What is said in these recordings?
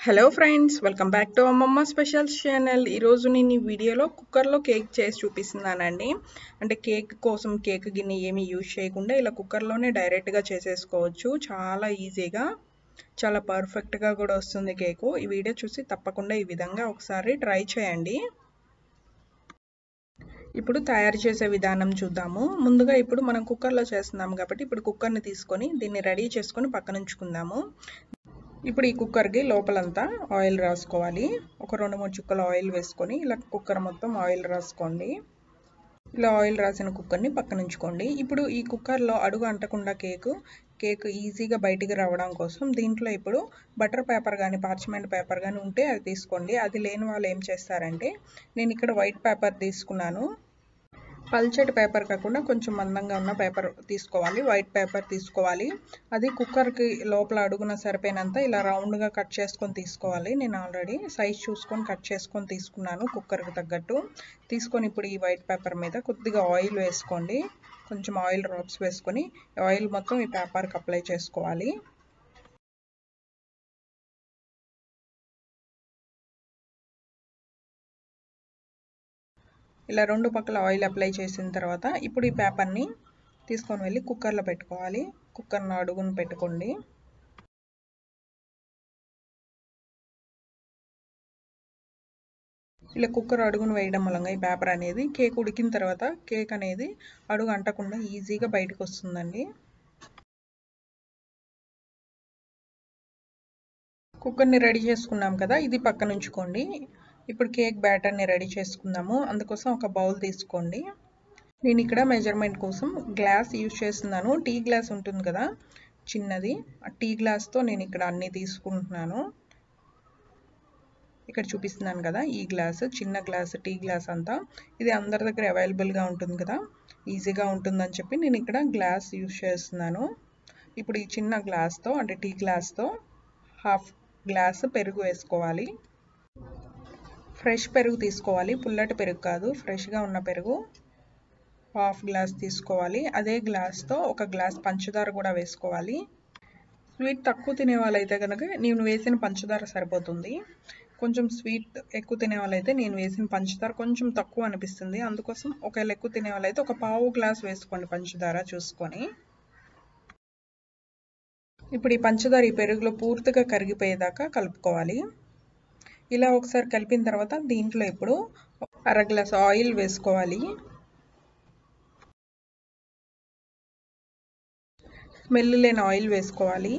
hello friends welcome back to Ammamma specials channel ఈరోజు నేను ఈ వీడియోలో కుక్కర్లో కేక్ చేసి చూపిస్తున్నానండి అంటే కేక్ కోసం కేక్ గిన్నె ఏమీ యూజ్ చేయకుండా ఇలా కుక్కర్లోనే డైరెక్ట్గా చేసేసుకోవచ్చు చాలా ఈజీగా చాలా పర్ఫెక్ట్గా కూడా వస్తుంది కేకు ఈ వీడియో చూసి తప్పకుండా ఈ విధంగా ఒకసారి ట్రై చేయండి ఇప్పుడు తయారు చేసే విధానం చూద్దాము ముందుగా ఇప్పుడు మనం కుక్కర్లో చేస్తున్నాం కాబట్టి ఇప్పుడు కుక్కర్ని తీసుకొని దీన్ని రెడీ చేసుకొని పక్కన ఉంచుకుందాము ఇప్పుడు ఈ కుక్కర్కి లోపలంతా ఆయిల్ రాసుకోవాలి ఒక రెండు మూడు చుక్కల ఆయిల్ వేసుకొని ఇలా కుక్కర్ మొత్తం ఆయిల్ రాసుకోండి ఇలా ఆయిల్ రాసిన కుక్కర్ని పక్కన ఉంచుకోండి ఇప్పుడు ఈ కుక్కర్లో అడుగు అంటకుండా కేకు కేక్ ఈజీగా బయటికి రావడం కోసం దీంట్లో ఇప్పుడు బటర్ పేపర్ కానీ పార్చ్మెంట్ పేపర్ కానీ ఉంటే అది తీసుకోండి అది లేని వాళ్ళు ఏం చేస్తారంటే నేను ఇక్కడ వైట్ పేపర్ తీసుకున్నాను పల్చటి పేపర్ కాకుండా కొంచెం మందంగా ఉన్న పేపర్ తీసుకోవాలి వైట్ పేపర్ తీసుకోవాలి అది కుక్కర్కి లోపల అడుగున సరిపోయినంత ఇలా రౌండ్గా కట్ చేసుకొని తీసుకోవాలి నేను ఆల్రెడీ సైజ్ చూసుకొని కట్ చేసుకొని తీసుకున్నాను కుక్కర్కి తగ్గట్టు తీసుకొని ఇప్పుడు ఈ వైట్ పేపర్ మీద కొద్దిగా ఆయిల్ వేసుకోండి కొంచెం ఆయిల్ డ్రాప్స్ వేసుకొని ఆయిల్ మొత్తం ఈ పేపర్కి అప్లై చేసుకోవాలి ఇలా రెండు పక్కల ఆయిల్ అప్లై చేసిన తర్వాత ఇప్పుడు ఈ పేపర్ని తీసుకొని వెళ్ళి కుక్కర్లో పెట్టుకోవాలి కుక్కర్ను అడుగును పెట్టుకోండి ఇలా కుక్కర్ అడుగును వేయడం వల్ల ఈ పేపర్ అనేది కేక్ ఉడికిన తర్వాత కేక్ అనేది అడుగు అంటకుండా ఈజీగా బయటకు వస్తుందండి కుక్కర్ని రెడీ చేసుకున్నాం కదా ఇది పక్కన ఉంచుకోండి ఇప్పుడు కేక్ బ్యాటర్ని రెడీ చేసుకుందాము అందుకోసం ఒక బౌల్ తీసుకోండి నేను ఇక్కడ మెజర్మెంట్ కోసం గ్లాస్ యూజ్ చేస్తున్నాను టీ గ్లాస్ ఉంటుంది కదా చిన్నది ఆ టీ గ్లాస్తో నేను ఇక్కడ అన్నీ తీసుకుంటున్నాను ఇక్కడ చూపిస్తున్నాను కదా ఈ గ్లాస్ చిన్న గ్లాస్ టీ గ్లాస్ అంతా ఇది అందరి దగ్గర అవైలబుల్గా ఉంటుంది కదా ఈజీగా ఉంటుందని చెప్పి నేను ఇక్కడ గ్లాస్ యూజ్ చేస్తున్నాను ఇప్పుడు ఈ చిన్న గ్లాస్తో అంటే టీ గ్లాస్తో హాఫ్ గ్లాస్ పెరుగు వేసుకోవాలి ఫ్రెష్ పెరుగు తీసుకోవాలి పుల్లటి పెరుగు కాదు ఫ్రెష్గా ఉన్న పెరుగు హాఫ్ గ్లాస్ తీసుకోవాలి అదే గ్లాస్తో ఒక గ్లాస్ పంచదార కూడా వేసుకోవాలి స్వీట్ తక్కువ తినే వాళ్ళైతే కనుక నేను వేసిన పంచదార సరిపోతుంది కొంచెం స్వీట్ ఎక్కువ తినే వాళ్ళైతే నేను వేసిన పంచదార కొంచెం తక్కువ అనిపిస్తుంది అందుకోసం ఒకవేళ ఎక్కువ తినే వాళ్ళైతే ఒక పావు గ్లాస్ వేసుకోండి పంచదార చూసుకొని ఇప్పుడు ఈ పంచదార ఈ పెరుగులో పూర్తిగా కరిగిపోయేదాకా కలుపుకోవాలి ఇలా ఒకసారి కలిపిన తర్వాత దీంట్లో ఇప్పుడు అర గ్లాస్ ఆయిల్ వేసుకోవాలి స్మెల్ లేని ఆయిల్ వేసుకోవాలి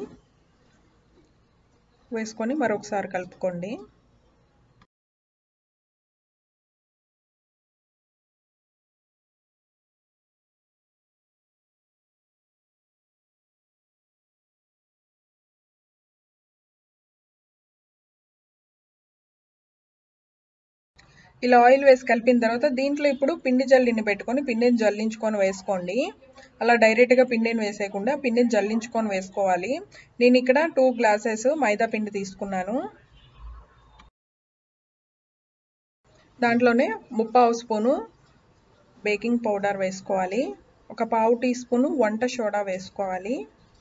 వేసుకొని మరొకసారి కలుపుకోండి ఇలా ఆయిల్ వేసి కలిపిన తర్వాత దీంట్లో ఇప్పుడు పిండి జల్లిని పెట్టుకొని పిండిని జల్లించుకొని వేసుకోండి అలా డైరెక్ట్గా పిండిని వేసేయకుండా పిండిని జల్లించుకొని వేసుకోవాలి నేను ఇక్కడ టూ గ్లాసెస్ మైదా పిండి తీసుకున్నాను దాంట్లోనే ముప్పావు స్పూను బేకింగ్ పౌడర్ వేసుకోవాలి ఒక పావు టీ స్పూను వంట సోడా వేసుకోవాలి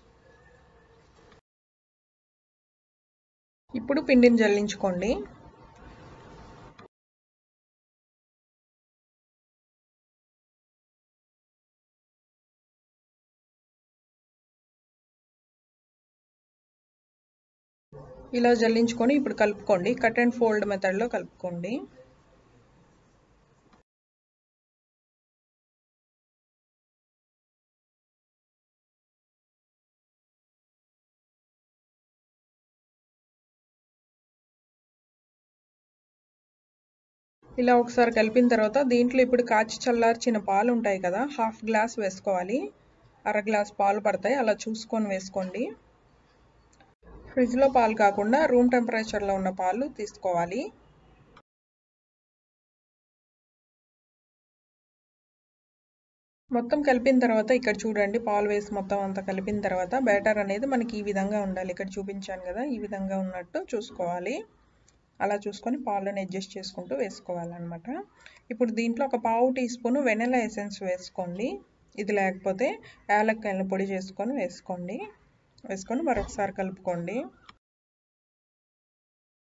ఇప్పుడు పిండిని జల్లించుకోండి ఇలా జల్లించుకొని ఇప్పుడు కలుపుకోండి కట్ అండ్ ఫోల్డ్ మెథడ్లో కలుపుకోండి ఇలా ఒకసారి కలిపిన తర్వాత దీంట్లో ఇప్పుడు కాచి చల్లార్చిన పాలు ఉంటాయి కదా హాఫ్ గ్లాస్ వేసుకోవాలి అర గ్లాస్ పాలు పడతాయి అలా చూసుకొని వేసుకోండి ఫ్రిడ్జ్లో పాలు కాకుండా రూమ్ టెంపరేచర్లో ఉన్న పాలు తీసుకోవాలి మొత్తం కలిపిన తర్వాత ఇక్కడ చూడండి పాలు వేసి మొత్తం అంతా కలిపిన తర్వాత బ్యాటర్ అనేది మనకి ఈ విధంగా ఉండాలి ఇక్కడ చూపించాను కదా ఈ విధంగా ఉన్నట్టు చూసుకోవాలి అలా చూసుకొని పాలను అడ్జస్ట్ చేసుకుంటూ వేసుకోవాలన్నమాట ఇప్పుడు దీంట్లో ఒక పావు టీ స్పూన్ వెనెలా ఎసెన్స్ వేసుకోండి ఇది లేకపోతే యాలక్కాయలను పొడి చేసుకొని వేసుకోండి వేసుకొని మరొకసారి కలుపుకోండి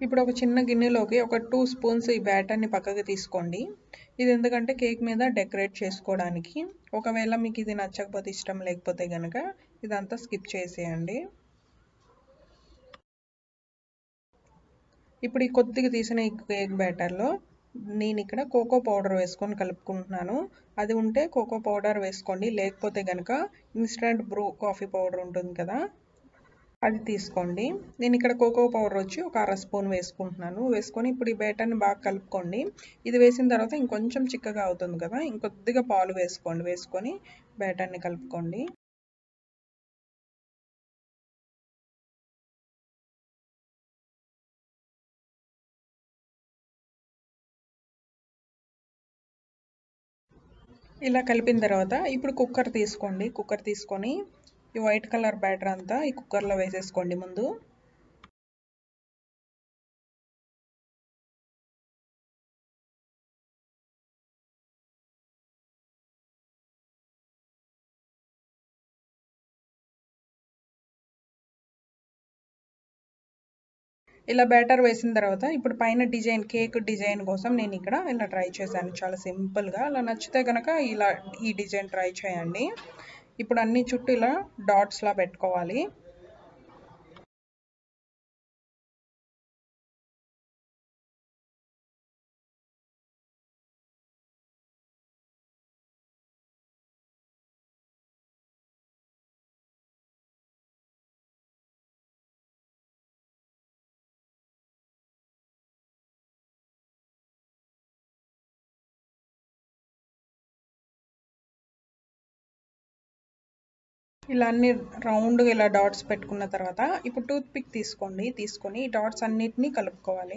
ఇప్పుడు ఒక చిన్న గిన్నెలోకి ఒక టూ స్పూన్స్ ఈ బ్యాటర్ని పక్కకి తీసుకోండి ఇది ఎందుకంటే కేక్ మీద డెకరేట్ చేసుకోవడానికి ఒకవేళ మీకు ఇది నచ్చకపోతే ఇష్టం లేకపోతే కనుక ఇదంతా స్కిప్ చేసేయండి ఇప్పుడు ఈ కొద్దిగా తీసిన ఈ కేక్ బ్యాటర్లో నేను ఇక్కడ కోకో పౌడర్ వేసుకొని కలుపుకుంటున్నాను అది ఉంటే కోకో పౌడర్ వేసుకోండి లేకపోతే కనుక ఇన్స్టెంట్ బ్రూ కాఫీ పౌడర్ ఉంటుంది కదా అది తీసుకోండి నేను ఇక్కడ కోకో పౌడర్ వచ్చి ఒక అర స్పూన్ వేసుకుంటున్నాను వేసుకొని ఇప్పుడు ఈ బ్యాటర్ని బాగా కలుపుకోండి ఇది వేసిన తర్వాత ఇంకొంచెం చిక్కగా అవుతుంది కదా ఇంకొద్దిగా పాలు వేసుకోండి వేసుకొని బ్యాటర్ని కలుపుకోండి ఇలా కలిపిన తర్వాత ఇప్పుడు కుక్కర్ తీసుకోండి కుక్కర్ తీసుకొని ఈ వైట్ కలర్ బ్యాటర్ అంతా ఈ కుక్కర్లో వేసేసుకోండి ముందు ఇలా బ్యాటర్ వేసిన తర్వాత ఇప్పుడు పైన డిజైన్ కేక్ డిజైన్ కోసం నేను ఇక్కడ ఇలా ట్రై చేశాను చాలా సింపుల్గా అలా నచ్చితే కనుక ఇలా ఈ డిజైన్ ట్రై చేయండి ఇప్పుడు అన్ని చుట్టూ ఇలా డాట్స్లా పెట్టుకోవాలి ఇలా అన్ని రౌండ్గా ఇలా డాట్స్ పెట్టుకున్న తర్వాత ఇప్పుడు టూత్ పిక్ తీసుకోండి తీసుకొని ఈ డాట్స్ అన్నిటినీ కలుపుకోవాలి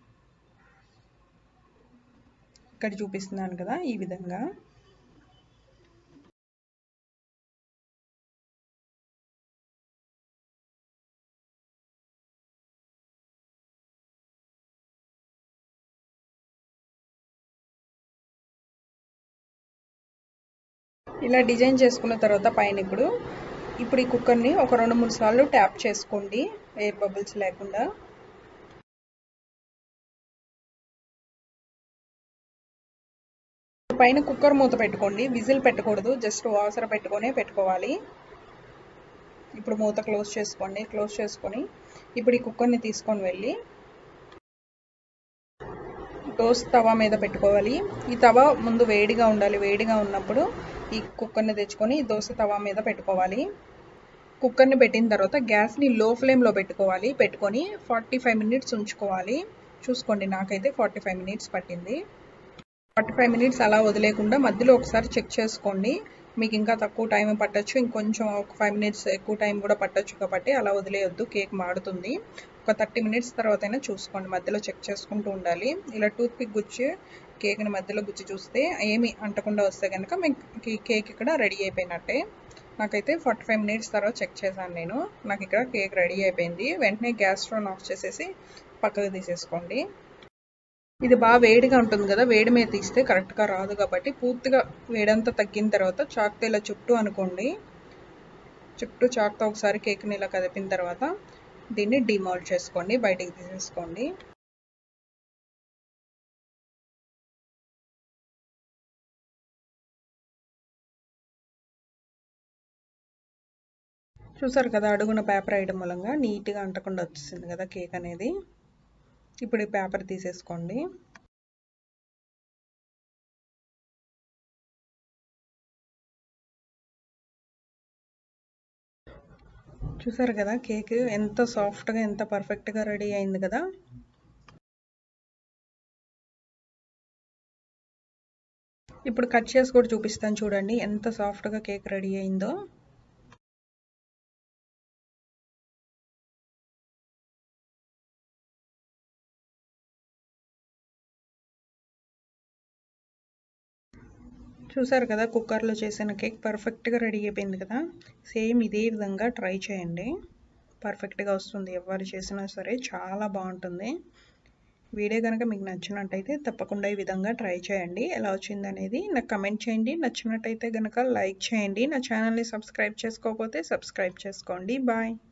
ఇక్కడ చూపిస్తున్నాను కదా ఈ విధంగా ఇలా డిజైన్ చేసుకున్న తర్వాత పైన ఇప్పుడు ఇప్పుడు ఈ కుక్కర్ని ఒక రెండు మూడు సార్లు ట్యాప్ చేసుకోండి ఎయిర్ బబుల్స్ లేకుండా పైన కుక్కర్ మూత పెట్టుకోండి విజిల్ పెట్టకూడదు జస్ట్ వాసర పెట్టుకొనే పెట్టుకోవాలి ఇప్పుడు మూత క్లోజ్ చేసుకోండి క్లోజ్ చేసుకొని ఇప్పుడు ఈ కుక్కర్ని తీసుకొని వెళ్ళి దోశ తవా మీద పెట్టుకోవాలి ఈ తవా ముందు వేడిగా ఉండాలి వేడిగా ఉన్నప్పుడు ఈ కుక్కర్ని తెచ్చుకొని దోశ తవా మీద పెట్టుకోవాలి కుక్కర్ని పెట్టిన తర్వాత గ్యాస్ని లో ఫ్లేమ్లో పెట్టుకోవాలి పెట్టుకొని ఫార్టీ ఫైవ్ మినిట్స్ ఉంచుకోవాలి చూసుకోండి నాకైతే ఫార్టీ ఫైవ్ మినిట్స్ పట్టింది ఫార్టీ ఫైవ్ మినిట్స్ అలా వదిలేకుండా మధ్యలో ఒకసారి చెక్ చేసుకోండి మీకు ఇంకా తక్కువ టైం పట్టచ్చు ఇంకొంచెం ఒక ఫైవ్ మినిట్స్ ఎక్కువ టైం కూడా పట్టచ్చు కాబట్టి అలా వదిలేయొద్దు కేక్ మాడుతుంది ఒక థర్టీ మినిట్స్ తర్వాత అయినా చూసుకోండి మధ్యలో చెక్ చేసుకుంటూ ఉండాలి ఇలా టూత్ పిక్ గుచ్చి కేక్ని మధ్యలో గుచ్చి చూస్తే ఏమి అంటకుండా వస్తే కనుక మీకు కేక్ ఇక్కడ రెడీ అయిపోయినట్టే నాకైతే ఫార్టీ ఫైవ్ మినిట్స్ తర్వాత చెక్ చేశాను నేను నాకు ఇక్కడ కేక్ రెడీ అయిపోయింది వెంటనే గ్యాస్ స్టవ్ ఆఫ్ చేసేసి పక్కకు తీసేసుకోండి ఇది బాగా వేడిగా ఉంటుంది కదా వేడి మీద తీస్తే కరెక్ట్గా రాదు కాబట్టి పూర్తిగా వేడంతా తగ్గిన తర్వాత చాక్తో ఇలా చుట్టూ అనుకోండి చుట్టూ చాక్తో ఒకసారి కేక్ని ఇలా కదిపిన తర్వాత దీన్ని డిమాల్ట్ చేసుకోండి బయటికి తీసేసుకోండి చూసారు కదా అడుగున పేపర్ వేయడం మూలంగా నీట్గా అంటకుండా వచ్చేసింది కదా కేక్ అనేది ఇప్పుడు ఈ పేపర్ తీసేసుకోండి చూసారు కదా కేక్ ఎంత సాఫ్ట్గా ఎంత పర్ఫెక్ట్గా రెడీ అయింది కదా ఇప్పుడు కట్ చేసి కూడా చూపిస్తాను చూడండి ఎంత సాఫ్ట్గా కేక్ రెడీ అయిందో చూసారు కదా కుక్కర్లో చేసిన కేక్ పర్ఫెక్ట్గా రెడీ అయిపోయింది కదా సేమ్ ఇదే విధంగా ట్రై చేయండి పర్ఫెక్ట్గా వస్తుంది ఎవరు చేసినా సరే చాలా బాగుంటుంది వీడియో కనుక మీకు నచ్చినట్టయితే తప్పకుండా ఈ విధంగా ట్రై చేయండి ఎలా వచ్చింది అనేది నాకు కమెంట్ చేయండి నచ్చినట్టయితే కనుక లైక్ చేయండి నా ఛానల్ని సబ్స్క్రైబ్ చేసుకోకపోతే సబ్స్క్రైబ్ చేసుకోండి బాయ్